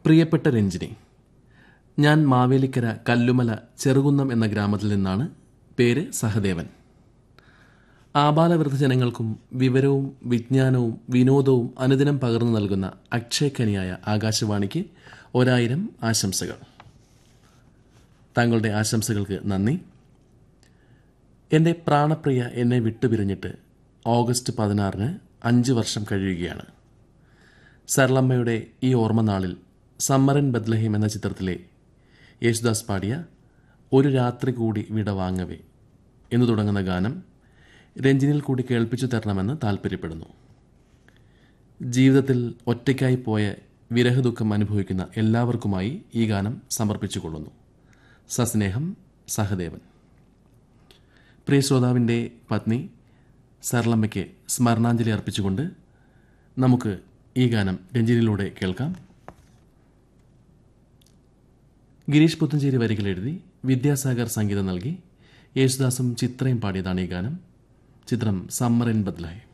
പ്രിയപ്പെട്ട രഞ്ജിനി ഞാൻ മാവേലിക്കര കല്ലുമല ചെറുകുന്നം എന്ന ഗ്രാമത്തിൽ നിന്നാണ് പേര് സഹദേവൻ ആബാലവൃദ്ധ ജനങ്ങൾക്കും വിവരവും വിജ്ഞാനവും വിനോദവും അനുദിനം പകർന്നു നൽകുന്ന അക്ഷയക്കനിയായ ആകാശവാണിക്ക് ഒരായിരം ആശംസകൾ താങ്കളുടെ ആശംസകൾക്ക് നന്ദി എൻ്റെ പ്രാണപ്രിയ എന്നെ വിട്ടുപിരിഞ്ഞിട്ട് ഓഗസ്റ്റ് പതിനാറിന് അഞ്ച് വർഷം കഴിയുകയാണ് സരളമ്മയുടെ ഈ ഓർമ്മ നാളിൽ സമ്മരൻ ബദ്ലഹിം എന്ന ചിത്രത്തിലെ യേശുദാസ് പാടിയ ഒരു രാത്രി കൂടി വിട വാങ്ങവേ എന്ന് തുടങ്ങുന്ന ഗാനം രഞ്ജിനിൽ കൂടി കേൾപ്പിച്ചു തരണമെന്ന് താൽപ്പര്യപ്പെടുന്നു ജീവിതത്തിൽ ഒറ്റയ്ക്കായി പോയ വിരഹദുഃഖം അനുഭവിക്കുന്ന എല്ലാവർക്കുമായി ഈ ഗാനം സമർപ്പിച്ചുകൊള്ളുന്നു സസ്നേഹം സഹദേവൻ പ്രിയ ശ്രോതാവിൻ്റെ പത്നി സരളമ്മയ്ക്ക് സ്മരണാഞ്ജലി അർപ്പിച്ചുകൊണ്ട് നമുക്ക് ഈ ഗാനം രഞ്ജിനിലൂടെ കേൾക്കാം ഗിരീഷ് പുത്തഞ്ചേരി വരികൾ എഴുതി വിദ്യാസാഗർ സംഗീതം നൽകി യേശുദാസും ചിത്രയും പാടിയതാണ് ഈ ഗാനം ചിത്രം സമ്മർ ഇൻ ബദ്ലായ്